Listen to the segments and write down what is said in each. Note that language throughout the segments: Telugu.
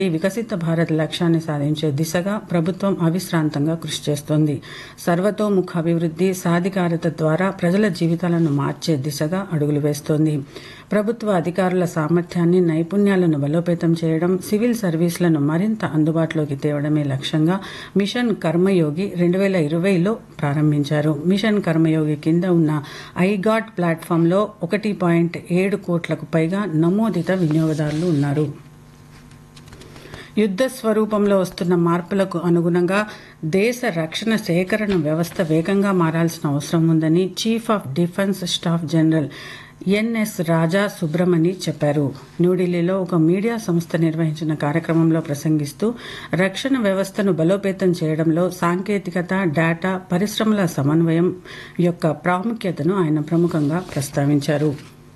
ఈ వికసిత భారత్ లక్ష్యాన్ని సాధించే దిశగా ప్రభుత్వం అవిశ్రాంతంగా కృషి చేస్తోంది సర్వతోముఖ అభివృద్ధి సాధికారత ద్వారా ప్రజల జీవితాలను మార్చే దిశగా అడుగులు వేస్తోంది ప్రభుత్వ అధికారుల సామర్థ్యాన్ని నైపుణ్యాలను బలోపేతం చేయడం సివిల్ సర్వీసులను మరింత అందుబాటులోకి తేవడమే లక్ష్యంగా మిషన్ కర్మయోగి రెండు వేల ఇరవైలో ప్రారంభించారు మిషన్ కర్మయోగి కింద ఉన్న ఐగాట్ ప్లాట్ఫామ్లో ఒకటి పాయింట్ ఏడు కోట్లకు పైగా నమోదిత వినియోగదారులు ఉన్నారు యుద్ధ స్వరూపంలో వస్తున్న మార్పులకు అనుగుణంగా దేశ రక్షణ సేకరణ వ్యవస్థ వేగంగా మారాల్సిన అవసరం ఉందని chief of defence staff general NS Raja Subramani చెప్పారు న్యూఢిల్లీలో ఒక మీడియా సంస్థ నిర్వహించిన కార్యక్రమంలో ప్రసంగిస్తూ రక్షణ వ్యవస్థను బలోపేతం చేయడంలో సాంకేతికత డేటా పరిశ్రమల సమన్వయం యొక్క ప్రాముఖ్యతను ఆయన ప్రముఖంగా ప్రస్తావించారు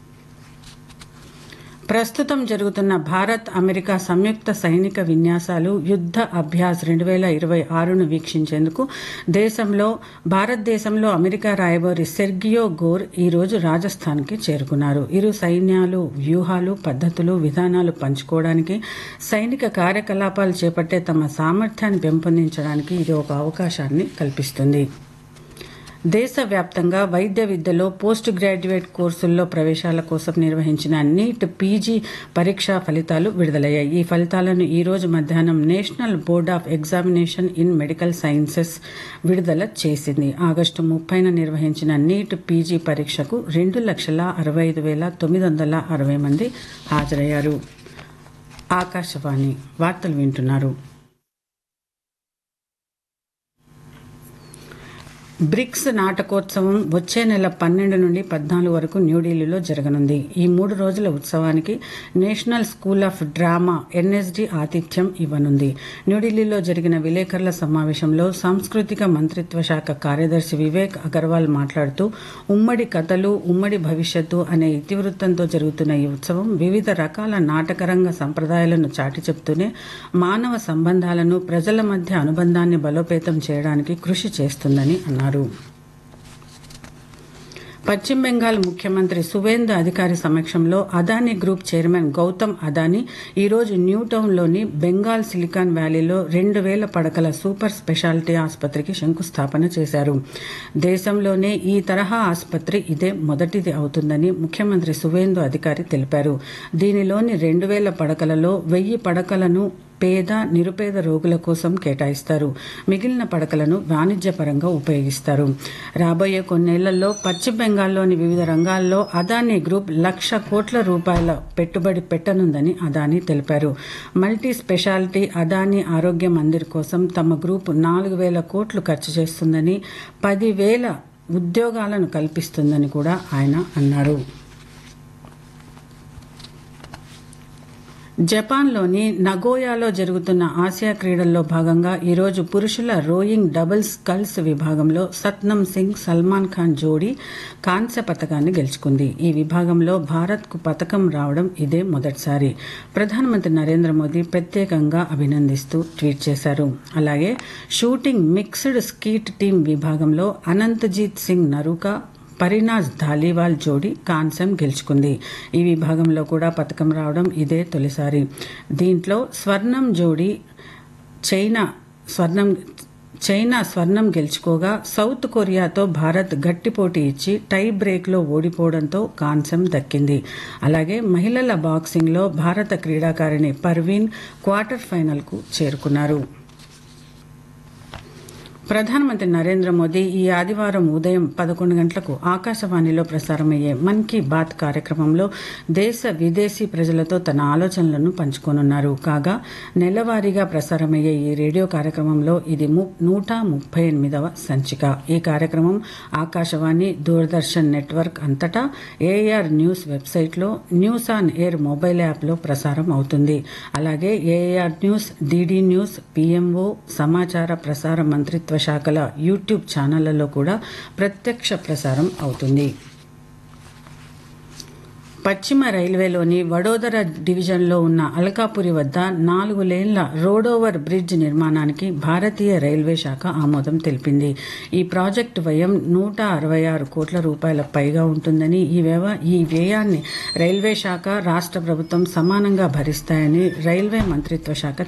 ప్రస్తుతం జరుగుతున్న భారత్ అమెరికా సంయుక్త సైనిక విన్యాసాలు యుద్ధ అభ్యాస్ రెండు వేల ఇరవై ఆరును వీక్షించేందుకు దేశంలో భారతదేశంలో అమెరికా రాయబారి సెర్గియో గోర్ ఈ రోజు రాజస్థాన్కి చేరుకున్నారు ఇరు సైన్యాలు వ్యూహాలు పద్ధతులు విధానాలు పంచుకోవడానికి సైనిక కార్యకలాపాలు చేపట్టే తమ సామర్థ్యాన్ని పెంపొందించడానికి ఇది ఒక అవకాశాన్ని కల్పిస్తుంది దేశవ్యాప్తంగా వైద్య విద్యలో పోస్ట్ గ్రాడ్యుయేట్ కోర్సుల్లో ప్రవేశాల కోసం నిర్వహించిన నీట్ పీజీ పరీక్షా ఫలితాలు విడుదలయ్యాయి ఈ ఫలితాలను ఈ రోజు మధ్యాహ్నం national board of examination in medical sciences విడుదల చేసింది ఆగస్టు ముప్పైన నిర్వహించిన నీట్ పీజీ పరీక్షకు రెండు లక్షల అరవై ఐదు వేల తొమ్మిది వందల అరవై మంది హాజరయ్యారు ఆకాశవాణి వార్తలు వింటున్నారు బ్రిక్స్ నాటకోత్సవం వచ్చే నెల పన్నెండు నుండి పద్నాలుగు వరకు న్యూఢిల్లీలో జరగనుంది ఈ మూడు రోజుల ఉత్సవానికి national school of drama NSD ఆతిథ్యం ఇవ్వనుంది న్యూఢిల్లీలో జరిగిన విలేకరుల సమావేశంలో సాంస్కృతిక మంత్రిత్వ శాఖ కార్యదర్శి వివేక్ అగర్వాల్ మాట్లాడుతూ ఉమ్మడి కథలు ఉమ్మడి భవిష్యత్తు అనే ఇతివృత్తంతో జరుగుతున్న ఈ ఉత్సవం వివిధ రకాల నాటకరంగ సంప్రదాయాలను చాటి చెప్తూనే మానవ సంబంధాలను ప్రజల మధ్య అనుబంధాన్ని బలోపేతం చేయడానికి కృషి చేస్తుందని అన్నారు అన్నారు పశ్చిమ బెంగాల్ ముఖ్యమంత్రి సువేందు అధికారి సమక్షంలో అదానీ గ్రూప్ చైర్మన్ గౌతమ్ అదానీ ఈరోజు న్యూటౌన్లోని బెంగాల్ సిలికాన్ వ్యాలీలో రెండు వేల పడకల సూపర్ స్పెషాలిటీ ఆసుపత్రికి శంకుస్థాపన చేశారు దేశంలోనే ఈ తరహా ఆసుపత్రి ఇదే మొదటిది అవుతుందని ముఖ్యమంత్రి సువేందు అధికారి తెలిపారు దీనిలోని రెండు వేల పడకలలో వెయ్యి పడకలను పేద నిరుపేద రోగుల కోసం కేటాయిస్తారు మిగిలిన పడకలను వాణిజ్యపరంగా ఉపయోగిస్తారు రాబోయే కొన్నేళ్లలో పశ్చిమ బెంగాల్లోని వివిధ రంగాల్లో అదానీ గ్రూప్ లక్ష కోట్ల రూపాయల పెట్టుబడి పెట్టనుందని అదానీ తెలిపారు మల్టీ స్పెషాలిటీ అదానీ ఆరోగ్య మందిర్ కోసం తమ గ్రూప్ నాలుగు వేల కోట్లు ఖర్చు చేస్తుందని పదివేల ఉద్యోగాలను కల్పిస్తుందని కూడా ఆయన అన్నారు జపాన్లోని నగోయాలో జరుగుతున్న ఆసియా క్రీడల్లో భాగంగా ఈరోజు పురుషుల రోయింగ్ డబుల్స్ స్కల్స్ విభాగంలో సత్నం సింగ్ సల్మాన్ ఖాన్ జోడీ కాంస్య పథకాన్ని గెలుచుకుంది ఈ విభాగంలో భారత్కు పథకం రావడం ఇదే మొదటిసారి ప్రధానమంత్రి నరేంద్ర మోదీ ప్రత్యేకంగా అభినందిస్తూ ట్వీట్ చేశారు అలాగే షూటింగ్ మిక్స్డ్ స్కీట్ టీం విభాగంలో అనంతజీత్ సింగ్ నరూకా పరినాజ్ ధాలీవాల్ జోడీ కాంస్యం గెలుచుకుంది ఈ విభాగంలో కూడా పథకం రావడం ఇదే తొలిసారి దీంట్లో స్వర్ణం జోడీ చైనా స్వర్ణం చైనా స్వర్ణం గెలుచుకోగా సౌత్ కొరియాతో భారత్ గట్టి పోటీ ఇచ్చి టై బ్రేక్లో ఓడిపోవడంతో కాంస్యం దక్కింది అలాగే మహిళల బాక్సింగ్లో భారత క్రీడాకారిణి పర్వీన్ క్వార్టర్ ఫైనల్కు చేరుకున్నారు ప్రధానమంత్రి నరేంద్ర మోదీ ఈ ఆదివారం ఉదయం పదకొండు గంటలకు ఆకాశవాణిలో ప్రసారమయ్యే మన్ కీ బాత్ కార్యక్రమంలో దేశ విదేశీ ప్రజలతో తన ఆలోచనలను పంచుకోనున్నారు కాగా నెలవారీగా ప్రసారమయ్యే ఈ రేడియో కార్యక్రమంలో ఇది నూట ముప్పై ఎనిమిదవ సంచిక ఈ కార్యక్రమం ఆకాశవాణి దూరదర్శన్ నెట్వర్క్ అంతటా ఏఆర్ న్యూస్ వెబ్సైట్లో న్యూస్ ఆన్ ఎయిర్ మొబైల్ యాప్లో ప్రసారం అవుతుంది అలాగే AIR news DD news PMO సమాచార ప్రసార మంత్రిత్వ శాఖల యూట్యూబ్ ఛానళ్లలో కూడా ప్రత్యక్ష ప్రసారం అవుతుంది పశ్చిమ రైల్వేలోని వడోదర డివిజన్లో ఉన్న అల్కాపురి వద్ద నాలుగు లేన్ల రోడోవర్ బ్రిడ్జ్ నిర్మాణానికి భారతీయ రైల్వే శాఖ ఆమోదం తెలిపింది ఈ ప్రాజెక్టు వ్యయం నూట అరవై ఆరు కోట్ల రూపాయల పైగా ఉంటుందని ఈ వ్యవ ఈ వ్యయాన్ని రైల్వే శాఖ రాష్ట్ర ప్రభుత్వం సమానంగా భరిస్తాయని రైల్వే మంత్రిత్వ శాఖ